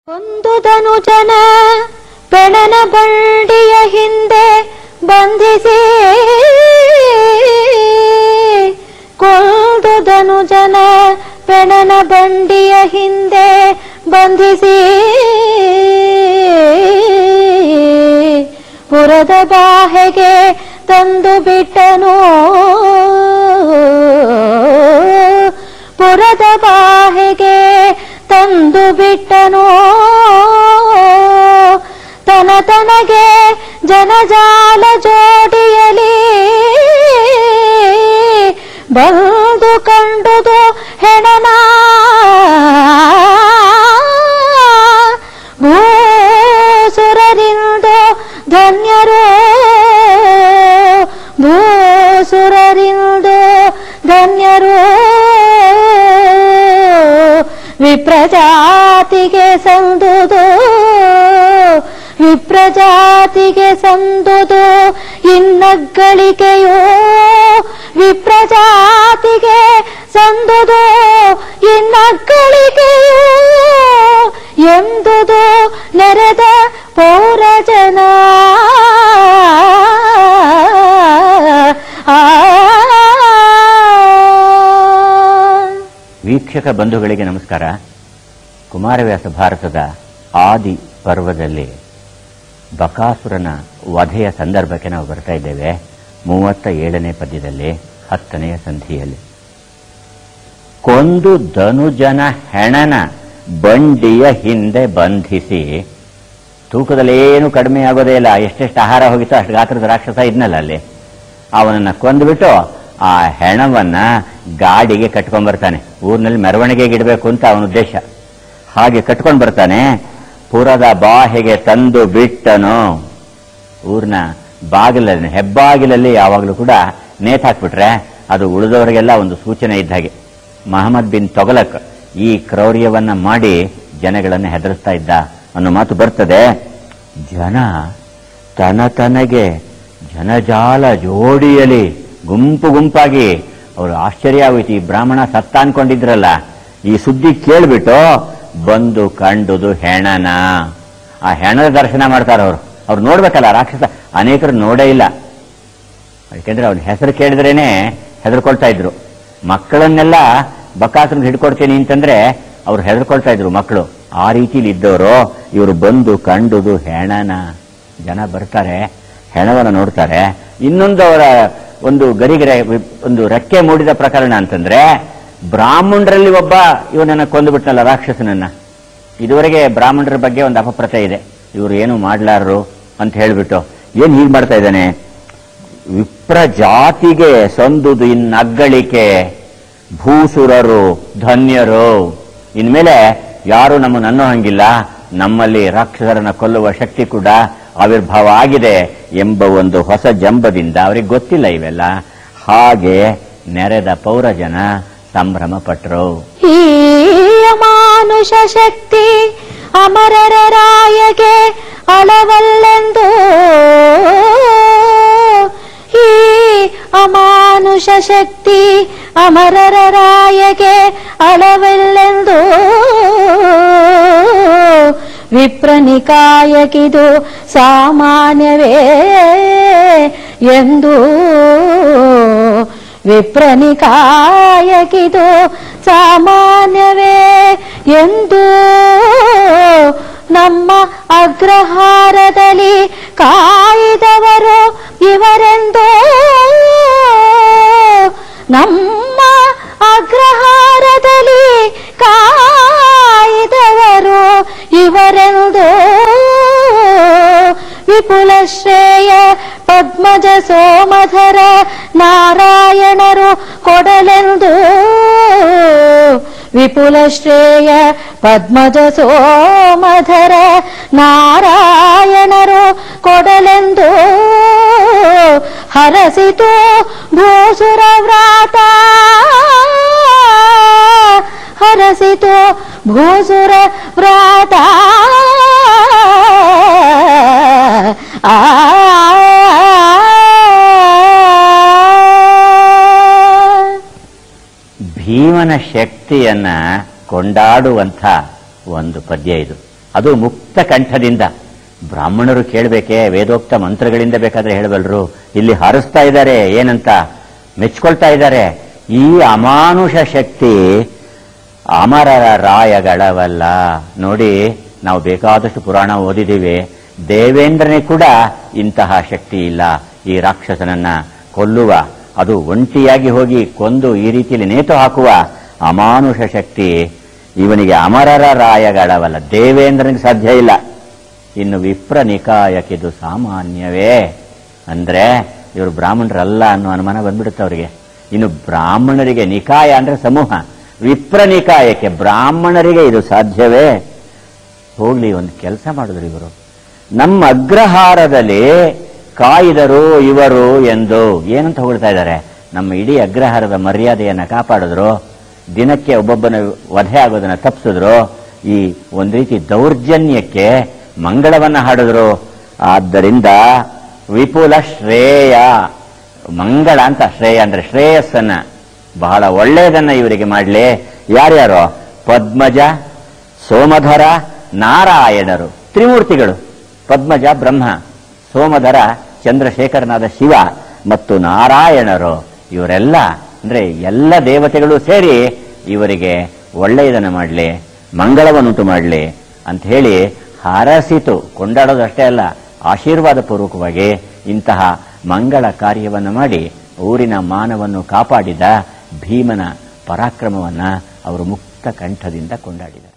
ಒಂದು ಧನುಜನ ಪೆಣನ ಬಂಡಿಯ ಹಿಂದೆ ಬಂಧಿಸಿ ಕೊಂದು ಧನುಜನ ಪೆಣನ ಬಂಡಿಯ ಹಿಂದೆ ಬಂಧಿಸಿ ಪುರದ ಬಾಹೆಗೆ ತಂದು ಬಿಟ್ಟನು ಪುರದ ಬಾಹೆಗೆ ತಂದು ಬಿಟ್ಟನು ತನ ತನಗೆ ಜನಜಾಲ ಜೋಡಿಯಲಿ ಬಂದು ಕಂಡುದು ಹೆಣನ ಭೂಸುರರಿಂದು ಧನ್ಯರು ಭೂಸುರರಿಂದು ಧನ್ಯರು ವಿಪ್ರಜಾತಿಗೆ ಸಂದುದು ವಿಪ್ರಜಾತಿಗೆ ಸಂದುದು ಇನ್ನಗ್ಗಳಿಕೆಯೋ ವಿಪ್ರಜಾತಿಗೆ ಸಂದುದು ಇನ್ನಗ್ಗಳಿಕೆಯೋ ಎಂದುದು ನೆರೆದ ಪೌರಜನ ಆ ವೀಕ್ಷಕ ಬಂಧುಗಳಿಗೆ ನಮಸ್ಕಾರ ಕುಮಾರವ್ಯಾಸ ಭಾರತದ ಆದಿ ಪರ್ವದಲ್ಲಿ ಬಕಾಸುರನ ವಧೆಯ ಸಂದರ್ಭಕ್ಕೆ ನಾವು ಬರ್ತಾ ಇದ್ದೇವೆ ಮೂವತ್ತ ಏಳನೇ ಪದ್ಯದಲ್ಲಿ ಹತ್ತನೆಯ ಸಂಧಿಯಲ್ಲಿ ಕೊಂದು ಧನುಜನ ಹೆಣನ ಬಂಡಿಯ ಹಿಂದೆ ಬಂಧಿಸಿ ತೂಕದಲ್ಲಿ ಏನು ಕಡಿಮೆ ಆಗೋದೇ ಇಲ್ಲ ಎಷ್ಟೆಷ್ಟು ಆಹಾರ ಹೋಗಿತ್ತೋ ಅಷ್ಟು ಗಾತ್ರದ ರಾಕ್ಷಸ ಇದ್ನಲ್ಲ ಅಲ್ಲಿ ಅವನನ್ನ ಕೊಂದುಬಿಟ್ಟು ಆ ಹೆಣವನ್ನ ಗಾಡಿಗೆ ಕಟ್ಕೊಂಡ್ ಬರ್ತಾನೆ ಊರಿನಲ್ಲಿ ಮೆರವಣಿಗೆಗೆ ಇಡಬೇಕು ಅಂತ ಅವನ ಉದ್ದೇಶ ಹಾಗೆ ಕಟ್ಕೊಂಡ್ ಬರ್ತಾನೆ ಪುರದ ಬಾಹೆಗೆ ತಂದು ಬಿಟ್ಟನು ಊರಿನ ಬಾಗಿಲಲ್ಲಿ ಹೆಬ್ಬಾಗಿಲಲ್ಲಿ ಯಾವಾಗಲೂ ಕೂಡ ನೇತ್ ಹಾಕ್ಬಿಟ್ರೆ ಅದು ಉಳಿದವರಿಗೆಲ್ಲ ಒಂದು ಸೂಚನೆ ಇದ್ದ ಹಾಗೆ ಮಹಮ್ಮದ್ ಬಿನ್ ತೊಗಲಕ್ ಈ ಕ್ರೌರ್ಯವನ್ನ ಮಾಡಿ ಜನಗಳನ್ನು ಹೆದರಿಸ್ತಾ ಇದ್ದ ಅನ್ನೋ ಮಾತು ಬರ್ತದೆ ಜನ ತನ ತನಗೆ ಜನಜಾಲ ಜೋಡಿಯಲಿ ಗುಂಪು ಗುಂಪಾಗಿ ಅವರು ಆಶ್ಚರ್ಯ ಆಗೋಯ್ತು ಈ ಬ್ರಾಹ್ಮಣ ಸತ್ತ ಅನ್ಕೊಂಡಿದ್ರಲ್ಲ ಈ ಸುದ್ದಿ ಕೇಳ್ಬಿಟ್ಟು ಬಂದು ಕಂಡುದು ಹೆಣನ ಆ ಹೆಣದ ದರ್ಶನ ಮಾಡ್ತಾರೆ ಅವರು ಅವ್ರು ನೋಡ್ಬೇಕಲ್ಲ ರಾಕ್ಷಸ ಅನೇಕರು ನೋಡೇ ಇಲ್ಲ ಯಾಕೆಂದ್ರೆ ಅವನ ಹೆಸರು ಕೇಳಿದ್ರೇನೆ ಹೆದರ್ಕೊಳ್ತಾ ಇದ್ರು ಮಕ್ಕಳನ್ನೆಲ್ಲ ಬಕಾಸುರನ್ ಹಿಡ್ಕೊಡ್ತೀನಿ ಅಂತಂದ್ರೆ ಅವ್ರು ಹೆದರ್ಕೊಳ್ತಾ ಇದ್ರು ಮಕ್ಕಳು ಆ ರೀತಿಲಿ ಇದ್ದವರು ಇವರು ಬಂದು ಕಂಡುದು ಹೆಣನ ಜನ ಬರ್ತಾರೆ ಹೆಣವನ್ನ ನೋಡ್ತಾರೆ ಇನ್ನೊಂದು ಅವರ ಒಂದು ಗರಿಗರೆ ಒಂದು ರೆಕ್ಕೆ ಮೂಡಿದ ಪ್ರಕರಣ ಅಂತಂದ್ರೆ ಬ್ರಾಹ್ಮಣರಲ್ಲಿ ಒಬ್ಬ ಇವನನ್ನ ಕೊಂದುಬಿಟ್ನಲ್ಲ ರಾಕ್ಷಸನನ್ನ ಇದುವರೆಗೆ ಬ್ರಾಹ್ಮಣರ ಬಗ್ಗೆ ಒಂದು ಅಪಪ್ರತೆ ಇದೆ ಇವರು ಏನು ಮಾಡ್ಲಾರರು ಅಂತ ಹೇಳ್ಬಿಟ್ಟು ಏನ್ ಹೀಗ್ ಮಾಡ್ತಾ ಇದ್ದಾನೆ ವಿಪ್ರ ಜಾತಿಗೆ ಸಂದುದು ಇನ್ನಗ್ಗಳಿಕೆ ಭೂಸುರರು ಧನ್ಯರು ಇನ್ಮೇಲೆ ಯಾರು ನಮ್ಮನ್ನು ಅನ್ನೋ ಹಂಗಿಲ್ಲ ನಮ್ಮಲ್ಲಿ ರಾಕ್ಷಸರನ್ನ ಕೊಲ್ಲುವ ಶಕ್ತಿ ಕೂಡ ಆವಿರ್ಭಾವ ಆಗಿದೆ ಎಂಬ ಒಂದು ಹೊಸ ಜಂಬದಿಂದ ಅವರಿಗೆ ಗೊತ್ತಿಲ್ಲ ಇವೆಲ್ಲ ಹಾಗೆ ನೆರೆದ ಪೌರಜನ ಸಂಭ್ರಮ ಪಟ್ರು ಈ ಮಾನುಷ ಶಕ್ತಿ ಅಮರರ ರಾಯಗೆ ಅಳವಲ್ಲೆಂದು ಈ ಅಮಾನುಷ ಶಕ್ತಿ ಅಮರರ ರಾಯಗೆ ಅಳವಲ್ಲೆಂದು ವಿಪ್ರನಿಕಾಯಕಿದು ಸಾಮಾನ್ಯವೇ ಎಂದು ವಿಪ್ರನಿಕಾಯಕಿದು ಸಾಮಾನ್ಯವೇ ಎಂದು ನಮ್ಮ ಅಗ್ರಹಾರದಲ್ಲಿ ಕಾಯ್ದವರು ಇವರೆಂದು ನಮ್ಮ ಅಗ್ರಹಾರದಲ್ಲಿ ಕಾಯ್ದವರು ಇವರೆಂದು ವಿಪುಲ ಶ್ರೇಯ ಪದ್ಮಜ ಸೋಮಧರ ನಾರಾಯಣರು ಕೊಡಲೆಂದು ವಿಪುಲ ಶ್ರೇಯ ಪದ್ಮಜ ಸೋಮಧರ ನಾರಾಯಣರು ಕೊಡಲೆಂದು ಹರಸಿತು ಭೂಸುರ ವ್ರಾತ ಹರಸಿತು ಭೂಸುರ ವ್ರಾತ ಆ ಭೀಮನ ಶಕ್ತಿಯನ್ನ ಕೊಂಡಾಡುವಂಥ ಒಂದು ಪದ್ಯ ಇದು ಅದು ಮುಕ್ತ ಕಂಠದಿಂದ ಬ್ರಾಹ್ಮಣರು ಕೇಳಬೇಕೆ ವೇದೋಕ್ತ ಮಂತ್ರಗಳಿಂದ ಬೇಕಾದ್ರೆ ಹೇಳಬಲ್ರು ಇಲ್ಲಿ ಹಾರಿಸ್ತಾ ಇದ್ದಾರೆ ಏನಂತ ಮೆಚ್ಕೊಳ್ತಾ ಇದ್ದಾರೆ ಈ ಅಮಾನುಷ ಶಕ್ತಿ ಅಮರರ ರಾಯಗಳವಲ್ಲ ನೋಡಿ ನಾವು ಬೇಕಾದಷ್ಟು ಪುರಾಣ ಓದಿದ್ದೀವಿ ದೇವೇಂದ್ರನೇ ಕೂಡ ಇಂತಹ ಶಕ್ತಿ ಇಲ್ಲ ಈ ರಾಕ್ಷಸನನ್ನ ಕೊಲ್ಲುವ ಅದು ಒಂಟಿಯಾಗಿ ಹೋಗಿ ಕೊಂದು ಈ ರೀತಿಯಲ್ಲಿ ನೇತು ಹಾಕುವ ಅಮಾನುಷ ಶಕ್ತಿ ಇವನಿಗೆ ಅಮರರ ರಾಯಗಳವಲ್ಲ ದೇವೇಂದ್ರನಿಗೆ ಸಾಧ್ಯ ಇಲ್ಲ ಇನ್ನು ವಿಪ್ರ ನಿಕಾಯಕ್ಕಿದು ಸಾಮಾನ್ಯವೇ ಅಂದ್ರೆ ಇವರು ಬ್ರಾಹ್ಮಣರಲ್ಲ ಅನ್ನೋ ಅನುಮಾನ ಬಂದ್ಬಿಡುತ್ತೆ ಅವರಿಗೆ ಇನ್ನು ಬ್ರಾಹ್ಮಣರಿಗೆ ನಿಕಾಯ ಅಂದ್ರೆ ಸಮೂಹ ವಿಪ್ರ ನಿಕಾಯಕ್ಕೆ ಬ್ರಾಹ್ಮಣರಿಗೆ ಇದು ಸಾಧ್ಯವೇ ಹೋಗ್ಲಿ ಒಂದು ಕೆಲಸ ಮಾಡಿದ್ರು ಇವರು ನಮ್ಮ ಅಗ್ರಹಾರದಲ್ಲಿ ಕಾಯ್ದರು ಇವರು ಎಂದು ಏನಂತ ಹೊಗಳ್ತಾ ಇದ್ದಾರೆ ನಮ್ಮ ಇಡೀ ಅಗ್ರಹಾರದ ಮರ್ಯಾದೆಯನ್ನ ಕಾಪಾಡಿದ್ರು ದಿನಕ್ಕೆ ಒಬ್ಬೊಬ್ಬನ ವಧೆ ಆಗೋದನ್ನ ತಪ್ಪಿಸಿದ್ರು ಈ ಒಂದ್ ರೀತಿ ದೌರ್ಜನ್ಯಕ್ಕೆ ಮಂಗಳವನ್ನ ಹಾಡಿದ್ರು ಆದ್ದರಿಂದ ವಿಪುಲ ಶ್ರೇಯ ಮಂಗಳ ಅಂತ ಶ್ರೇಯ ಅಂದ್ರೆ ಶ್ರೇಯಸ್ಸನ್ನ ಬಹಳ ಒಳ್ಳೆಯದನ್ನ ಇವರಿಗೆ ಮಾಡಲಿ ಯಾರ್ಯಾರು ಪದ್ಮಜ ಸೋಮಧರ ನಾರಾಯಣರು ತ್ರಿಮೂರ್ತಿಗಳು ಪದ್ಮಜ ಬ್ರಹ್ಮ ಸೋಮಧರ ಚಂದ್ರಶೇಖರನಾದ ಶಿವ ಮತ್ತು ನಾರಾಯಣರು ಇವರೆಲ್ಲ ಅಂದ್ರೆ ಎಲ್ಲ ದೇವತೆಗಳು ಸೇರಿ ಇವರಿಗೆ ಒಳ್ಳೆಯದನ್ನು ಮಾಡಲಿ ಮಂಗಳವನ್ನುಂಟು ಮಾಡಲಿ ಅಂತ ಹೇಳಿ ಹರಸಿತು ಕೊಂಡಾಡೋದಷ್ಟೇ ಅಲ್ಲ ಆಶೀರ್ವಾದ ಪೂರ್ವಕವಾಗಿ ಇಂತಹ ಮಂಗಳ ಕಾರ್ಯವನ್ನು ಮಾಡಿ ಊರಿನ ಮಾನವನ್ನು ಕಾಪಾಡಿದ ಭೀಮನ ಪರಾಕ್ರಮವನ್ನ ಅವರು ಮುಕ್ತ ಕಂಠದಿಂದ ಕೊಂಡಾಡಿದರು